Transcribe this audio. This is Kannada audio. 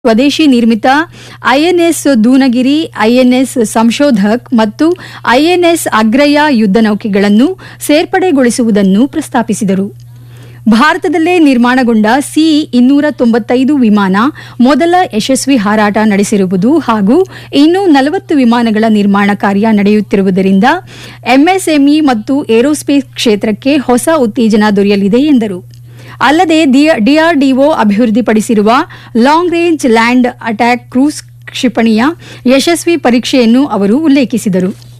ಸ್ವದೇಶಿ ನಿರ್ಮಿತ ಐಎನ್ಎಸ್ ದೂನಗಿರಿ ಐಎನ್ಎಸ್ ಸಂಶೋಧಕ್ ಮತ್ತು ಐಎನ್ಎಸ್ ಅಗ್ರಯ ಯುದ್ಧ ನೌಕೆಗಳನ್ನು ಸೇರ್ಪಡೆಗೊಳಿಸುವುದನ್ನು ಪ್ರಸ್ತಾಪಿಸಿದರು ಭಾರತದಲ್ಲೇ ನಿರ್ಮಾಣಗೊಂಡ ಸಿ ಇನ್ನೂರ ತೊಂಬತ್ತೈದು ವಿಮಾನ ಮೊದಲ ಯಶಸ್ವಿ ಹಾರಾಟ ನಡೆಸಿರುವುದು ಹಾಗೂ ಇನ್ನೂ ನಲವತ್ತು ವಿಮಾನಗಳ ನಿರ್ಮಾಣ ಕಾರ್ಯ ನಡೆಯುತ್ತಿರುವುದರಿಂದ ಎಂಎಸ್ಎಂಇ ಮತ್ತು ಏರೋಸ್ಪೇಸ್ ಕ್ಷೇತ್ರಕ್ಕೆ ಹೊಸ ಉತ್ತೇಜನ ದೊರೆಯಲಿದೆ ಎಂದರು ಅಲ್ಲದೆ ಡಿಆರ್ಡಿಒ ಅಭಿವೃದ್ಧಿಪಡಿಸಿರುವ long range land attack cruise ಕ್ಷಿಪಣಿಯ ಯಶಸ್ವಿ ಪರೀಕ್ಷೆಯನ್ನು ಅವರು ಉಲ್ಲೇಖಿಸಿದರು